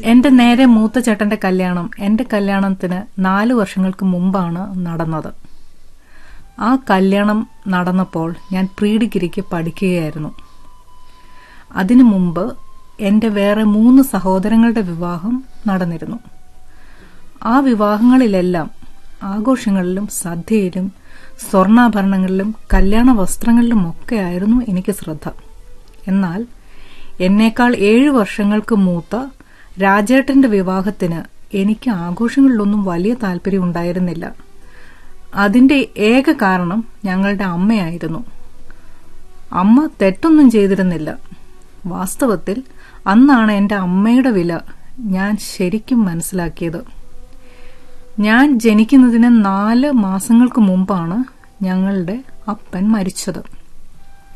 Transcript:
എന്റെ നേരെ മൂത്ത ചേട്ടന്റെ കല്യാണം എന്റെ കല്യാണത്തിന് നാല് വർഷങ്ങൾക്ക് മുമ്പാണ് നടന്നത് ആ കല്യാണം നടന്നപ്പോൾ ഞാൻ പ്രീ ഡിഗ്രിക്ക് പഠിക്കുകയായിരുന്നു അതിനു മുമ്പ് എന്റെ വേറെ മൂന്ന് സഹോദരങ്ങളുടെ വിവാഹം നടന്നിരുന്നു ആ വിവാഹങ്ങളിലെല്ലാം ആഘോഷങ്ങളിലും സദ്യയിലും സ്വർണ്ണാഭരണങ്ങളിലും കല്യാണ വസ്ത്രങ്ങളിലും ഒക്കെയായിരുന്നു എനിക്ക് ശ്രദ്ധ എന്നാൽ എന്നേക്കാൾ ഏഴു വർഷങ്ങൾക്ക് മൂത്ത രാജേട്ടന്റെ വിവാഹത്തിന് എനിക്ക് ആഘോഷങ്ങളിലൊന്നും വലിയ താല്പര്യം ഉണ്ടായിരുന്നില്ല അതിന്റെ ഏക കാരണം ഞങ്ങളുടെ അമ്മയായിരുന്നു അമ്മ തെറ്റൊന്നും ചെയ്തിരുന്നില്ല വാസ്തവത്തിൽ അന്നാണ് എന്റെ അമ്മയുടെ വില ഞാൻ ശരിക്കും മനസ്സിലാക്കിയത് ഞാൻ ജനിക്കുന്നതിന് നാല് മാസങ്ങൾക്ക് മുമ്പാണ് ഞങ്ങളുടെ അപ്പൻ മരിച്ചത്